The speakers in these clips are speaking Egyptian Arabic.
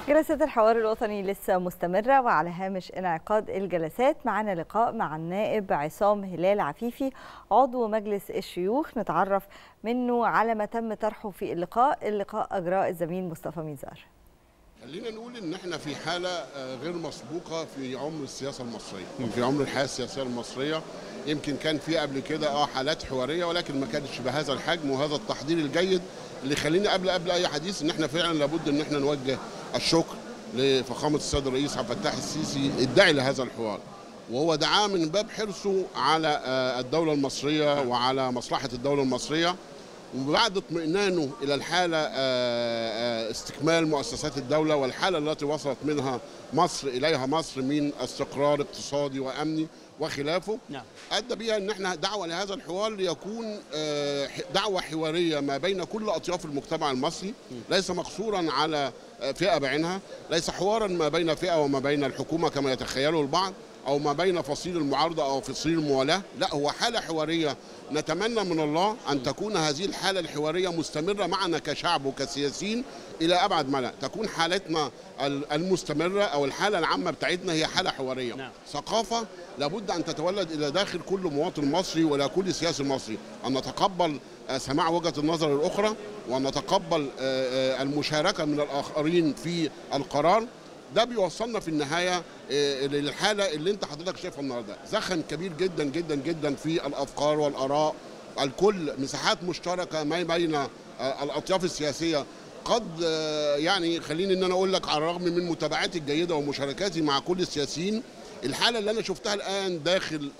جلسات الحوار الوطني لسه مستمرة وعلى هامش انعقاد الجلسات معنا لقاء مع النائب عصام هلال عفيفي عضو مجلس الشيوخ نتعرف منه على ما تم طرحه في اللقاء اللقاء أجراء الزميل مصطفى ميزار خلينا نقول ان احنا في حاله غير مسبوقه في عمر السياسه المصريه في عمر الحياه السياسيه المصريه يمكن كان في قبل كده اه حالات حواريه ولكن ما كانتش بهذا الحجم وهذا التحضير الجيد اللي يخليني قبل قبل اي حديث ان احنا فعلا لابد ان احنا نوجه الشكر لفخامه السيد الرئيس عبد الفتاح السيسي الداعي لهذا الحوار وهو دعاه من باب حرصه على الدوله المصريه وعلى مصلحه الدوله المصريه وبعد اطمئنانه الى الحاله استكمال مؤسسات الدوله والحاله التي وصلت منها مصر اليها مصر من استقرار اقتصادي وامني وخلافه نعم. ادى بها ان احنا دعوه لهذا الحوار ليكون دعوه حواريه ما بين كل اطياف المجتمع المصري ليس مقصورا على فئه بعينها ليس حوارا ما بين فئه وما بين الحكومه كما يتخيله البعض او ما بين فصيل المعارضه او فصيل الموالاه لا هو حاله حواريه نتمنى من الله ان تكون هذه الحاله الحواريه مستمره معنا كشعب وكسياسيين الى ابعد مدى تكون حالتنا المستمره او الحاله العامه بتاعتنا هي حاله حواريه نعم. ثقافه لابد ان تتولد الى داخل كل مواطن مصري ولا كل سياسي مصري ان نتقبل سماع وجهه النظر الاخرى وان نتقبل المشاركه من الاخرين في القرار ده بيوصلنا في النهايه للحاله اللي انت حضرتك شايفها النهارده زخم كبير جدا جدا جدا في الافكار والاراء الكل مساحات مشتركه ما بين الاطياف السياسيه قد يعني خليني ان انا اقول لك على الرغم من متابعتي الجيده ومشاركاتي مع كل السياسيين الحاله اللي انا شفتها الان داخل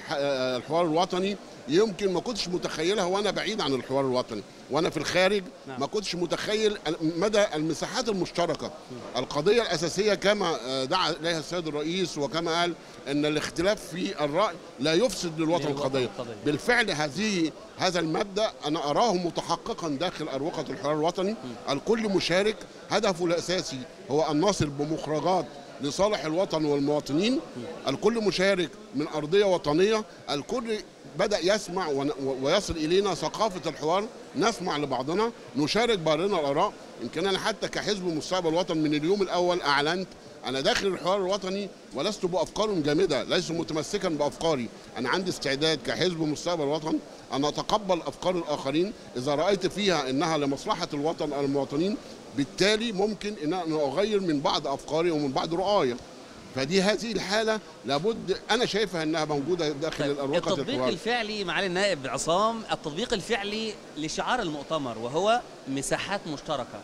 الحوار الوطني يمكن ما كنتش متخيلها وانا بعيد عن الحوار الوطني وانا في الخارج نعم. ما كنتش متخيل مدى المساحات المشتركه القضيه الاساسيه كما دعا اليها السيد الرئيس وكما قال ان الاختلاف في الراي لا يفسد للوطن للوطن قضيه القضية. بالفعل هذه هذا المبدا انا اراه متحققا داخل اروقه الحوار الوطني الكل مشارك هدفه الاساسي هو ان نصل بمخرجات لصالح الوطن والمواطنين الكل مشارك من أرضية وطنية الكل بدأ يسمع ويصل إلينا ثقافة الحوار نسمع لبعضنا نشارك بعضنا الآراء يمكن أنا حتى كحزب مستقبل الوطن من اليوم الأول أعلنت أنا داخل الحوار الوطني ولست بأفكار جامدة ليس متمسكا بأفكاري أنا عندي استعداد كحزب مستقبل الوطن أن أتقبل أفكار الآخرين إذا رأيت فيها أنها لمصلحة الوطن أو المواطنين بالتالي ممكن ان انا اغير من بعض افكاري ومن بعض رؤايا فدي هذه الحاله لابد انا شايفها انها موجوده داخل طيب الاروقه التطبيق الحوار الفعلي معالي النائب عصام التطبيق الفعلي لشعار المؤتمر وهو مساحات مشتركه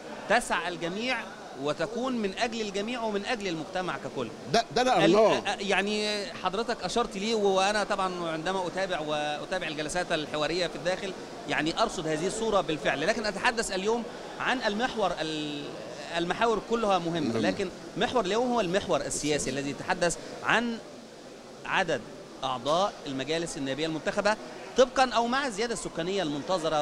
تسعى الجميع وتكون من اجل الجميع ومن اجل المجتمع ككل ده ده انا ال- الله أ- يعني حضرتك اشرت لي وانا طبعا عندما اتابع واتابع الجلسات الحواريه في الداخل يعني ارصد هذه الصوره بالفعل لكن اتحدث اليوم عن المحور ال- المحاور كلها مهمه مهم. لكن محور اليوم هو المحور السياسي الذي يتحدث عن عدد اعضاء المجالس النيابيه المنتخبه طبقا او مع الزياده السكانيه المنتظره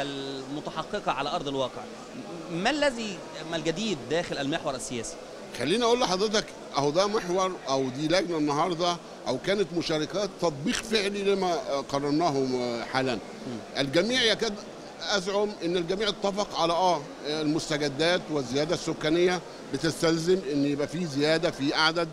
والمتحققه على ارض الواقع ما الذي ما الجديد داخل المحور السياسي خليني اقول لحضرتك اهو ده محور او دي لجنه النهارده او كانت مشاركات تطبيق فعلي لما قررناه حالا الجميع يكاد ازعم ان الجميع اتفق على اه المستجدات والزياده السكانيه بتستلزم ان يبقى في زياده في عدد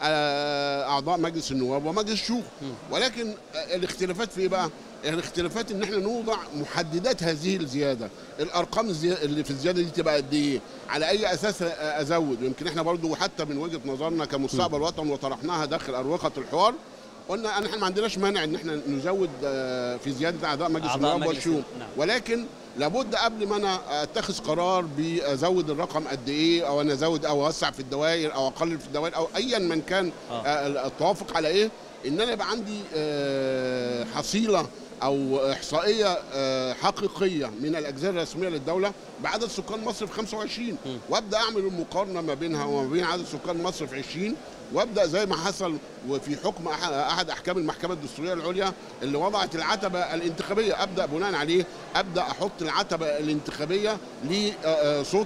آه، اعضاء مجلس النواب ومجلس الشيوخ ولكن آه، الاختلافات في ايه بقى؟ الاختلافات ان احنا نوضع محددات هذه الزياده، الارقام الزي- اللي في الزياده دي تبقى قد ايه؟ على اي اساس آه، ازود؟ يمكن احنا برضو حتى من وجهه نظرنا كمستقبل وطن وطرحناها داخل اروقه الحوار قلنا ان احنا ما عندناش مانع ان احنا نزود آه، في زياده اعضاء مجلس أعضاء النواب مجلس- والشيوخ نعم. ولكن لابد قبل ما انا اتخذ قرار بازود الرقم قد ايه او انا ازود او اوسع في الدوائر او اقلل في الدوائر او ايا من كان آه. آه، التوافق على ايه ان انا يبقى عندي آه، حصيله او احصائيه آه، حقيقيه من الاجزاء الرسميه للدوله بعدد سكان مصر في 25 وابدا اعمل المقارنه ما بينها وما بين عدد سكان مصر في 20 وابدا زي ما حصل وفي حكم أح- احد احكام المحكمه الدستوريه العليا اللي وضعت العتبه الانتخابيه ابدا بناء عليه ابدا احط العتبه الانتخابيه لصوت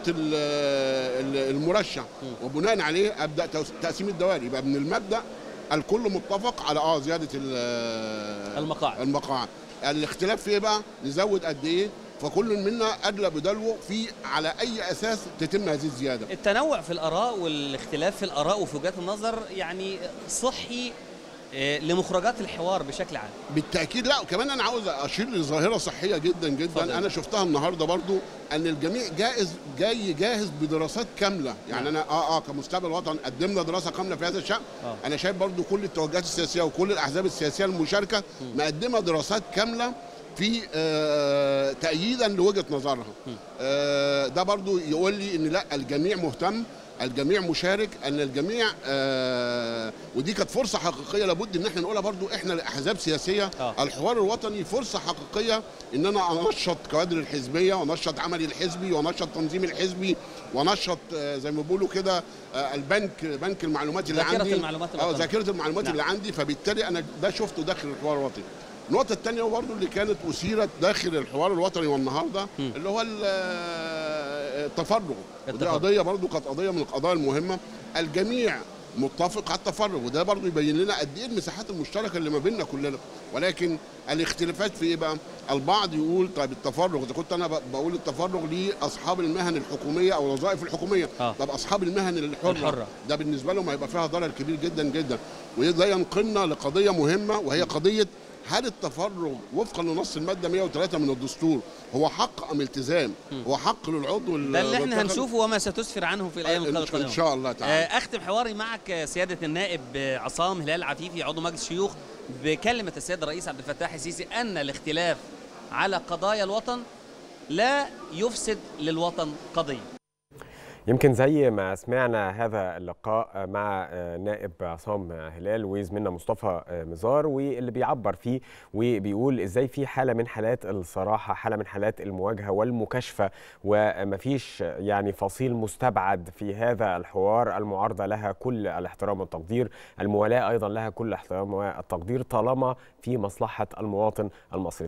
المرشح وبناء عليه ابدا تس- تقسيم الدوائر يبقى من المبدا الكل متفق على اه زياده ال- المقاعد. المقاعد الاختلاف في ايه بقى نزود قد ايه فكل منا ادلى بدلوه في على اي اساس تتم هذه الزياده التنوع في الاراء والاختلاف في الاراء وفي وجهات النظر يعني صحي آه، لمخرجات الحوار بشكل عام بالتاكيد لا وكمان انا عاوز اشير لظاهره صحيه جدا جدا اتفضل. انا شفتها النهارده برضو ان الجميع جائز جاي جاهز بدراسات كامله يعني نعم. انا اه اه كمستقبل الوطن قدمنا دراسه كامله في هذا الشان آه. انا شايف برضو كل التوجهات السياسيه وكل الاحزاب السياسيه المشاركه مقدمه دراسات كامله في آه تأييدا لوجهة نظرها آه ده برضو يقول لي ان لا الجميع مهتم الجميع مشارك ان الجميع آه ودي كانت فرصه حقيقيه لابد ان احنا نقولها برضو احنا الاحزاب سياسيه آه. الحوار الوطني فرصه حقيقيه ان انا انشط كوادر الحزبيه وانشط عملي الحزبي وانشط تنظيمي الحزبي وانشط آه زي ما بيقولوا كده آه البنك بنك المعلومات اللي ذاكرة عندي المعلومات اه الوطنية. ذاكره المعلومات نعم. اللي عندي فبالتالي انا ده شفته داخل الحوار الوطني النقطة الثانية برضه اللي كانت أثيرت داخل الحوار الوطني والنهاردة اللي هو ال- التفرغ ودي التفرغ. قضية برضه كانت قضية من القضايا المهمة الجميع متفق على التفرغ وده برضه يبين لنا قد ايه المساحات المشتركه اللي ما بيننا كلنا ولكن الاختلافات في ايه بقى؟ البعض يقول طيب التفرغ اذا كنت انا ب- بقول التفرغ لاصحاب المهن الحكوميه او الوظائف الحكوميه آه. طب اصحاب المهن الحره, الحرة. ده بالنسبه لهم هيبقى فيها ضرر كبير جدا جدا وده ينقلنا لقضيه مهمه وهي قضيه هل التفرغ وفقا لنص الماده 103 من الدستور هو حق ام التزام؟ هو حق للعضو ده اللي احنا المنتخب؟ هنشوفه وما ستسفر عنه في الايام ان القادمه إن شاء الله تعالى آه، اختم حواري معك آه، سياده النائب آه، عصام هلال عفيفي عضو مجلس الشيوخ بكلمه السيد الرئيس عبد الفتاح السيسي ان الاختلاف على قضايا الوطن لا يفسد للوطن قضيه يمكن زي ما سمعنا هذا اللقاء مع نائب عصام هلال وزميلنا مصطفى مزار واللي بيعبر فيه وبيقول ازاي في حاله من حالات الصراحه حاله من حالات المواجهه والمكاشفه ومفيش يعني فصيل مستبعد في هذا الحوار المعارضه لها كل الاحترام والتقدير الموالاه ايضا لها كل الاحترام والتقدير طالما في مصلحه المواطن المصري